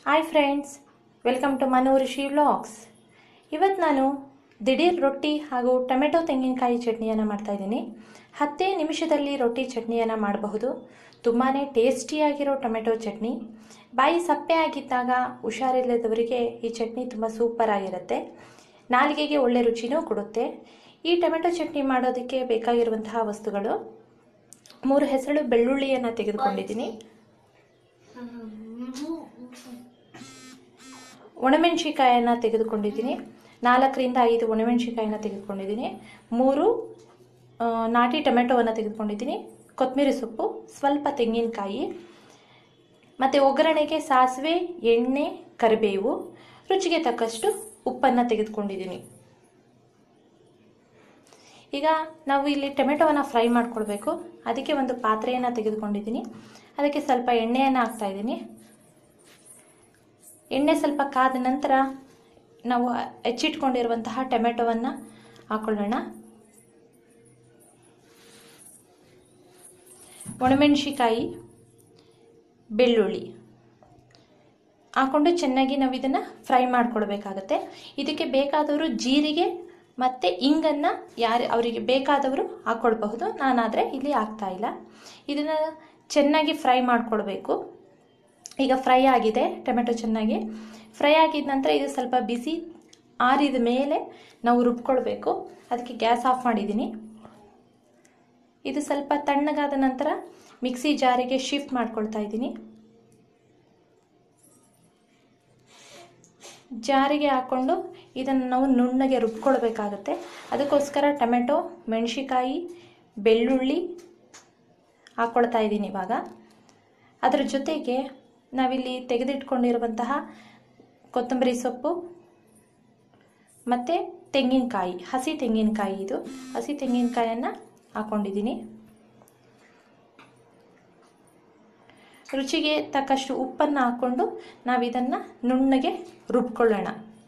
hi friends welcome to Manu Rishi vlogs ಇವತ್ತು ನಾನು ದಿಢೀರ್ ರೊಟ್ಟಿ ಹಾಗೂ ಟೊಮೆಟೊ ತೆಂಗಿನಕಾಯಿ ಚಟ್ನಿಯನ್ನು ಮಾಡ್ತಾಯಿದ್ದೀನಿ ಹತ್ತೇ ನಿಮಿಷದಲ್ಲಿ ರೊಟ್ಟಿ ಚಟ್ನಿಯನ್ನು ಮಾಡಬಹುದು ತುಂಬಾ ಟೇಸ್ಟಿಯಾಗಿರೋ ಟೊಮೆಟೊ ಚಟ್ನಿ ಬಾಯಿ ಸಪ್ಪೆ ಆಗಿದ್ದಾಗ ಹುಷಾರಿಲ್ಲದವರಿಗೆ ಈ ಚಟ್ನಿ ತುಂಬ ಸೂಪರ್ ಆಗಿರುತ್ತೆ ನಾಲಿಗೆಗೆ ಒಳ್ಳೆ ರುಚಿನೂ ಕೊಡುತ್ತೆ ಈ ಟೊಮೆಟೊ ಚಟ್ನಿ ಮಾಡೋದಕ್ಕೆ ಬೇಕಾಗಿರುವಂತಹ ವಸ್ತುಗಳು ಮೂರು ಹೆಸರು ಬೆಳ್ಳುಳ್ಳಿಯನ್ನು ತೆಗೆದುಕೊಂಡಿದ್ದೀನಿ ಒಣಮೆಣಸಿಕಾಯನ್ನು ತೆಗೆದುಕೊಂಡಿದ್ದೀನಿ ನಾಲ್ಕರಿಂದ ಐದು ಒಣಮೆಣಸಿಕಾಯನ್ನು ತೆಗೆದುಕೊಂಡಿದ್ದೀನಿ ಮೂರು ಆ, ನಾಟಿ ಟೊಮೆಟೊವನ್ನು ತೆಗೆದುಕೊಂಡಿದ್ದೀನಿ ಕೊತ್ತಂಬರಿ ಸೊಪ್ಪು ಸ್ವಲ್ಪ ತೆಂಗಿನಕಾಯಿ ಮತ್ತು ಒಗ್ಗರಣೆಗೆ ಸಾಸಿವೆ ಎಣ್ಣೆ ಕರಿಬೇವು ರುಚಿಗೆ ತಕ್ಕಷ್ಟು ಉಪ್ಪನ್ನು ತೆಗೆದುಕೊಂಡಿದ್ದೀನಿ ಈಗ ನಾವು ಇಲ್ಲಿ ಟೊಮೆಟೊವನ್ನು ಫ್ರೈ ಮಾಡ್ಕೊಳ್ಬೇಕು ಅದಕ್ಕೆ ಒಂದು ಪಾತ್ರೆಯನ್ನು ತೆಗೆದುಕೊಂಡಿದ್ದೀನಿ ಅದಕ್ಕೆ ಸ್ವಲ್ಪ ಎಣ್ಣೆಯನ್ನು ಹಾಕ್ತಾ ಇದ್ದೀನಿ ಎಣ್ಣೆ ಸ್ವಲ್ಪ ಕಾದ ನಂತರ ನಾವು ಹೆಚ್ಚಿಟ್ಕೊಂಡಿರುವಂತಹ ಟೊಮೆಟೊವನ್ನು ಹಾಕೊಳ್ಳೋಣ ಒಣಮೆಣಸಿಕಾಯಿ ಬೆಳ್ಳುಳ್ಳಿ ಹಾಕೊಂಡು ಚೆನ್ನಾಗಿ ನಾವು ಇದನ್ನು ಫ್ರೈ ಮಾಡ್ಕೊಳ್ಬೇಕಾಗತ್ತೆ ಇದಕ್ಕೆ ಬೇಕಾದವರು ಜೀರಿಗೆ ಮತ್ತು ಇಂಗನ್ನು ಯಾರು ಅವರಿಗೆ ಬೇಕಾದವರು ಹಾಕ್ಕೊಳ್ಬಹುದು ನಾನಾದರೆ ಇಲ್ಲಿ ಹಾಕ್ತಾ ಇಲ್ಲ ಇದನ್ನು ಚೆನ್ನಾಗಿ ಫ್ರೈ ಮಾಡ್ಕೊಳ್ಬೇಕು ಈಗ ಫ್ರೈ ಆಗಿದೆ ಟೊಮೆಟೊ ಚೆನ್ನಾಗಿ ಫ್ರೈ ಆಗಿದ ನಂತರ ಇದು ಸ್ವಲ್ಪ ಬಿಸಿ ಆರಿದ ಮೇಲೆ ನಾವು ರುಬ್ಕೊಳ್ಬೇಕು ಅದಕ್ಕೆ ಗ್ಯಾಸ್ ಆಫ್ ಮಾಡಿದ್ದೀನಿ ಇದು ಸ್ವಲ್ಪ ತಣ್ಣಗಾದ ನಂತರ ಮಿಕ್ಸಿ ಜಾರಿಗೆ ಶಿಫ್ಟ್ ಮಾಡ್ಕೊಳ್ತಾ ಇದ್ದೀನಿ ಜಾರಿಗೆ ಹಾಕ್ಕೊಂಡು ಇದನ್ನು ನಾವು ನುಣ್ಣಗೆ ರುಬ್ಕೊಳ್ಬೇಕಾಗತ್ತೆ ಅದಕ್ಕೋಸ್ಕರ ಟೊಮೆಟೊ ಮೆಣಸಿಕಾಯಿ ಬೆಳ್ಳುಳ್ಳಿ ಹಾಕ್ಕೊಳ್ತಾ ಇದ್ದೀನಿ ಇವಾಗ ಅದರ ಜೊತೆಗೆ ನಾವಿಲ್ಲಿ ತೆಗೆದಿಟ್ಕೊಂಡಿರುವಂತಹ ಕೊತ್ತಂಬರಿ ಸೊಪ್ಪು ಮತ್ತು ತೆಂಗಿನಕಾಯಿ ಹಸಿ ತೆಂಗಿನಕಾಯಿ ಇದು ಹಸಿ ತೆಂಗಿನಕಾಯನ್ನು ಹಾಕ್ಕೊಂಡಿದ್ದೀನಿ ರುಚಿಗೆ ತಕ್ಕಷ್ಟು ಉಪ್ಪನ್ನು ಹಾಕ್ಕೊಂಡು ನಾವಿದನ್ನು ನುಣ್ಣಗೆ ರುಬ್ಕೊಳ್ಳೋಣ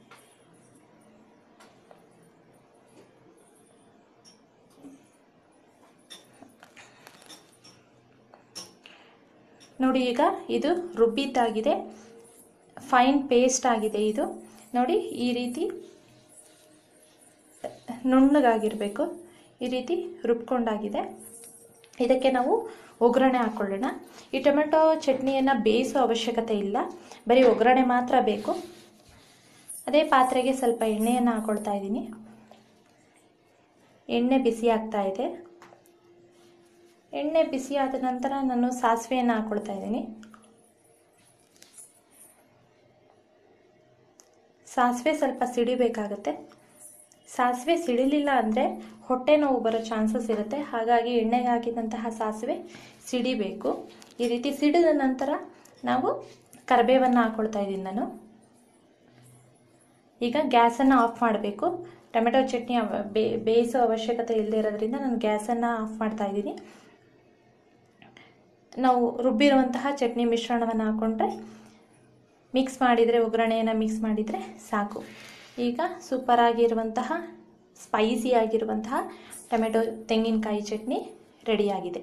ನೋಡಿ ಈಗ ಇದು ರುಬ್ಬಿದ್ದಾಗಿದೆ ಫೈನ್ ಪೇಸ್ಟ್ ಆಗಿದೆ ಇದು ನೋಡಿ ಈ ರೀತಿ ನುಣ್ಣಗಾಗಿರಬೇಕು ಈ ರೀತಿ ರುಬ್ಕೊಂಡಾಗಿದೆ ಇದಕ್ಕೆ ನಾವು ಒಗ್ಗರಣೆ ಹಾಕ್ಕೊಳ್ಳೋಣ ಈ ಟೊಮೆಟೊ ಚಟ್ನಿಯನ್ನು ಬೇಯಿಸೋ ಅವಶ್ಯಕತೆ ಇಲ್ಲ ಬರೀ ಒಗ್ಗರಣೆ ಮಾತ್ರ ಬೇಕು ಅದೇ ಪಾತ್ರೆಗೆ ಸ್ವಲ್ಪ ಎಣ್ಣೆಯನ್ನು ಹಾಕ್ಕೊಳ್ತಾ ಇದ್ದೀನಿ ಎಣ್ಣೆ ಬಿಸಿ ಆಗ್ತಾ ಇದೆ ಎಣ್ಣೆ ಬಿಸಿ ಆದ ನಂತರ ನಾನು ಸಾಸಿವೆಯನ್ನು ಹಾಕ್ಕೊಳ್ತಾ ಇದ್ದೀನಿ ಸಾಸಿವೆ ಸ್ವಲ್ಪ ಸಿಡಿಬೇಕಾಗತ್ತೆ ಸಾಸಿವೆ ಸಿಡಿಲಿಲ್ಲ ಅಂದರೆ ಹೊಟ್ಟೆ ನೋವು ಬರೋ ಚಾನ್ಸಸ್ ಇರುತ್ತೆ ಹಾಗಾಗಿ ಎಣ್ಣೆಗೆ ಹಾಕಿದಂತಹ ಸಾಸಿವೆ ಸಿಡಿಬೇಕು ಈ ರೀತಿ ಸಿಡಿದ ನಂತರ ನಾವು ಕರಿಬೇವನ್ನು ಹಾಕ್ಕೊಳ್ತಾ ಇದ್ದೀನಿ ನಾನು ಈಗ ಗ್ಯಾಸನ್ನು ಆಫ್ ಮಾಡಬೇಕು ಟೊಮೆಟೊ ಚಟ್ನಿ ಅವ ಬೇ- ಬೇಯಿಸೋ ಅವಶ್ಯಕತೆ ಇಲ್ಲದೆ ಇರೋದ್ರಿಂದ ನಾನು ಗ್ಯಾಸನ್ನು ಆಫ್ ಮಾಡ್ತಾ ಇದ್ದೀನಿ ನಾವು ರುಬ್ಬಿರುವಂತಹ ಚಟ್ನಿ ಮಿಶ್ರಣವನ್ನು ಹಾಕ್ಕೊಂಡ್ರೆ ಮಿಕ್ಸ್ ಮಾಡಿದರೆ ಒಗ್ಗರಣೆಯನ್ನು ಮಿಕ್ಸ್ ಮಾಡಿದರೆ ಸಾಕು ಈಗ ಸೂಪರ್ ಆಗಿರುವಂತಹ ಸ್ಪೈಸಿ ಆಗಿರುವಂತಹ ಟೊಮೆಟೊ ತೆಂಗಿನಕಾಯಿ ಚಟ್ನಿ ರೆಡಿಯಾಗಿದೆ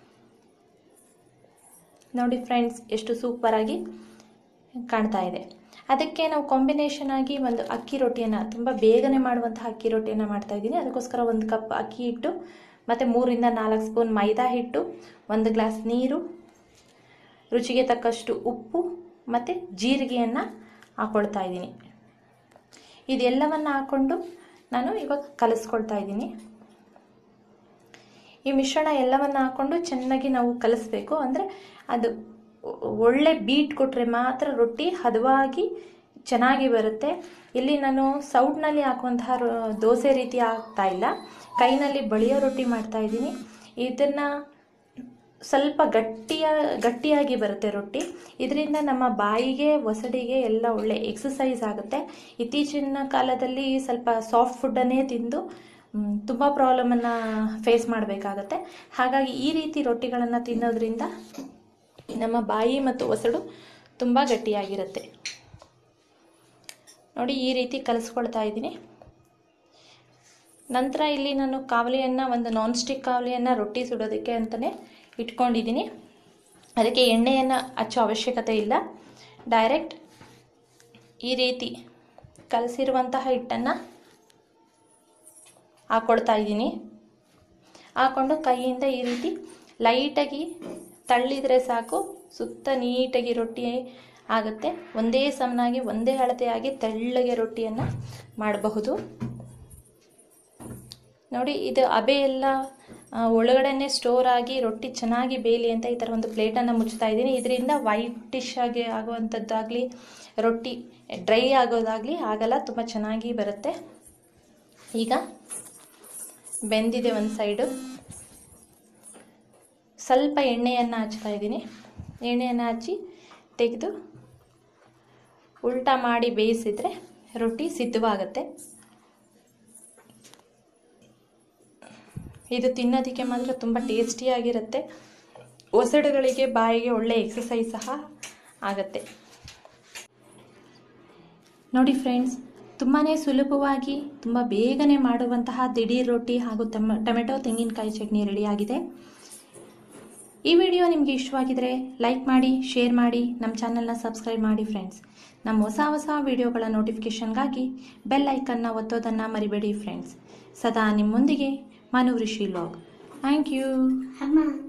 ನೋಡಿ ಫ್ರೆಂಡ್ಸ್ ಎಷ್ಟು ಸೂಪರಾಗಿ ಕಾಣ್ತಾ ಇದೆ ಅದಕ್ಕೆ ನಾವು ಕಾಂಬಿನೇಷನ್ ಆಗಿ ಒಂದು ಅಕ್ಕಿ ರೊಟ್ಟಿಯನ್ನು ತುಂಬ ಬೇಗನೆ ಮಾಡುವಂತಹ ಅಕ್ಕಿ ರೊಟ್ಟಿಯನ್ನು ಮಾಡ್ತಾ ಇದ್ದೀನಿ ಅದಕ್ಕೋಸ್ಕರ ಒಂದು ಕಪ್ ಅಕ್ಕಿ ಹಿಟ್ಟು ಮತ್ತು ಮೂರಿಂದ ನಾಲ್ಕು ಸ್ಪೂನ್ ಮೈದಾ ಹಿಟ್ಟು ಒಂದು ಗ್ಲಾಸ್ ನೀರು ರುಚಿಗೆ ತಕ್ಕಷ್ಟು ಉಪ್ಪು ಮತ್ತು ಜೀರಿಗೆಯನ್ನು ಹಾಕ್ಕೊಳ್ತಾ ಇದ್ದೀನಿ ಇದೆಲ್ಲವನ್ನು ಹಾಕ್ಕೊಂಡು ನಾನು ಇವಾಗ ಕಲಿಸ್ಕೊಳ್ತಾ ಇದ್ದೀನಿ ಈ ಮಿಶ್ರಣ ಎಲ್ಲವನ್ನು ಹಾಕ್ಕೊಂಡು ಚೆನ್ನಾಗಿ ನಾವು ಕಲಿಸ್ಬೇಕು ಅಂದರೆ ಅದು ಒಳ್ಳೆ ಬೀಟ್ ಕೊಟ್ಟರೆ ಮಾತ್ರ ರೊಟ್ಟಿ ಹದವಾಗಿ ಚೆನ್ನಾಗಿ ಬರುತ್ತೆ ಇಲ್ಲಿ ನಾನು ಸೌಟ್ನಲ್ಲಿ ಹಾಕುವಂತಹ ರೊ- ದೋಸೆ ರೀತಿ ಹಾಕ್ತಾ ಇಲ್ಲ ಕೈನಲ್ಲಿ ಬಳಿಯೋ ರೊಟ್ಟಿ ಮಾಡ್ತಾ ಇದ್ದೀನಿ ಇದನ್ನು ಸ್ವಲ್ಪ ಗಟ್ಟಿಯ ಗಟ್ಟಿಯಾಗಿ ಬರುತ್ತೆ ರೊಟ್ಟಿ ಇದರಿಂದ ನಮ್ಮ ಬಾಯಿಗೆ ಒಸಡಿಗೆ ಎಲ್ಲ ಒಳ್ಳೆ ಎಕ್ಸಸೈಸ್ ಆಗುತ್ತೆ ಇತ್ತೀಚಿನ ಕಾಲದಲ್ಲಿ ಸ್ವಲ್ಪ ಸಾಫ್ಟ್ ಫುಡ್ಡನ್ನೇ ತಿಂದು ತುಂಬ ಪ್ರಾಬ್ಲಮನ್ನು ಫೇಸ್ ಮಾಡಬೇಕಾಗತ್ತೆ ಹಾಗಾಗಿ ಈ ರೀತಿ ರೊಟ್ಟಿಗಳನ್ನು ತಿನ್ನೋದ್ರಿಂದ ನಮ್ಮ ಬಾಯಿ ಮತ್ತು ಒಸಡು ತುಂಬ ಗಟ್ಟಿಯಾಗಿರುತ್ತೆ ನೋಡಿ ಈ ರೀತಿ ಕಲಿಸ್ಕೊಳ್ತಾ ಇದ್ದೀನಿ ನಂತರ ಇಲ್ಲಿ ನಾನು ಕಾವಲಿಯನ್ನು ಒಂದು ನಾನ್ ಸ್ಟಿಕ್ ಕಾವಲಿಯನ್ನು ರೊಟ್ಟಿ ಸುಡೋದಕ್ಕೆ ಅಂತಲೇ ಇಟ್ಕೊಂಡಿದ್ದೀನಿ ಅದಕ್ಕೆ ಎಣ್ಣೆಯನ್ನು ಹಚ್ಚೋ ಅವಶ್ಯಕತೆ ಇಲ್ಲ ಡೈರೆಕ್ಟ್ ಈ ರೀತಿ ಕಲಸಿರುವಂತಹ ಹಿಟ್ಟನ್ನು ಹಾಕ್ಕೊಳ್ತಾ ಇದ್ದೀನಿ ಹಾಕ್ಕೊಂಡು ಕೈಯಿಂದ ಈ ರೀತಿ ಲೈಟಾಗಿ ತಳ್ಳಿದರೆ ಸಾಕು ಸುತ್ತ ನೀಟಾಗಿ ರೊಟ್ಟಿ ಆಗುತ್ತೆ ಒಂದೇ ಸಮನಾಗಿ ಒಂದೇ ಅಳತೆಯಾಗಿ ತೆಳ್ಳಗೆ ರೊಟ್ಟಿಯನ್ನು ಮಾಡಬಹುದು ನೋಡಿ ಇದು ಅಬೆ ಎಲ್ಲ ಆ, ಒಳಗಡೆನೆ ಸ್ಟೋರ್ ಆಗಿ ರೊಟ್ಟಿ ಚೆನ್ನಾಗಿ ಬೇಯಲಿ ಅಂತ ಈ ಥರ ಒಂದು ಪ್ಲೇಟನ್ನು ಮುಚ್ತಾ ಇದ್ದೀನಿ ಇದರಿಂದ ವೈಟಿಶ್ ಆಗಿ ಆಗುವಂಥದ್ದಾಗಲಿ ರೊಟ್ಟಿ ಡ್ರೈ ಆಗೋದಾಗಲಿ ಆಗಲ್ಲ ತುಂಬ ಚೆನ್ನಾಗಿ ಬರುತ್ತೆ ಈಗ ಬೆಂದಿದೆ ಒಂದು ಸೈಡು ಸ್ವಲ್ಪ ಎಣ್ಣೆಯನ್ನು ಹಚ್ತಾ ಇದ್ದೀನಿ ಎಣ್ಣೆಯನ್ನು ಹಚ್ಚಿ ತೆಗೆದು ಉಲ್ಟಾ ಮಾಡಿ ಬೇಯಿಸಿದರೆ ರೊಟ್ಟಿ ಸಿದ್ಧವಾಗುತ್ತೆ ಇದು ತಿನ್ನೋದಕ್ಕೆ ಮಾತ್ರ ತುಂಬ ಟೇಸ್ಟಿಯಾಗಿರುತ್ತೆ ಒಸಡುಗಳಿಗೆ ಬಾಯಿಗೆ ಒಳ್ಳೆ ಎಕ್ಸಸೈಸ್ ಸಹ ಆಗುತ್ತೆ ನೋಡಿ ಫ್ರೆಂಡ್ಸ್ ತುಂಬಾ ಸುಲಭವಾಗಿ ತುಂಬ ಬೇಗನೆ ಮಾಡುವಂತಹ ದಿಢೀರ್ ರೊಟ್ಟಿ ಹಾಗೂ ತಮ ಟೊಮೆಟೊ ತೆಂಗಿನಕಾಯಿ ಚಟ್ನಿ ರೆಡಿಯಾಗಿದೆ ಈ ವಿಡಿಯೋ ನಿಮಗೆ ಇಷ್ಟವಾಗಿದ್ರೆ ಲೈಕ್ ಮಾಡಿ ಶೇರ್ ಮಾಡಿ ನಮ್ಮ ಚಾನಲ್ನ ಸಬ್ಸ್ಕ್ರೈಬ್ ಮಾಡಿ ಫ್ರೆಂಡ್ಸ್ ನಮ್ಮ ಹೊಸ ಹೊಸ ವಿಡಿಯೋಗಳ ನೋಟಿಫಿಕೇಷನ್ಗಾಗಿ ಬೆಲ್ ಐಕನ್ನ ಒತ್ತೋದನ್ನು ಮರಿಬೇಡಿ ಫ್ರೆಂಡ್ಸ್ ಸದಾ ನಿಮ್ಮೊಂದಿಗೆ Manu Rishi vlog thank you ಅಮ್ಮ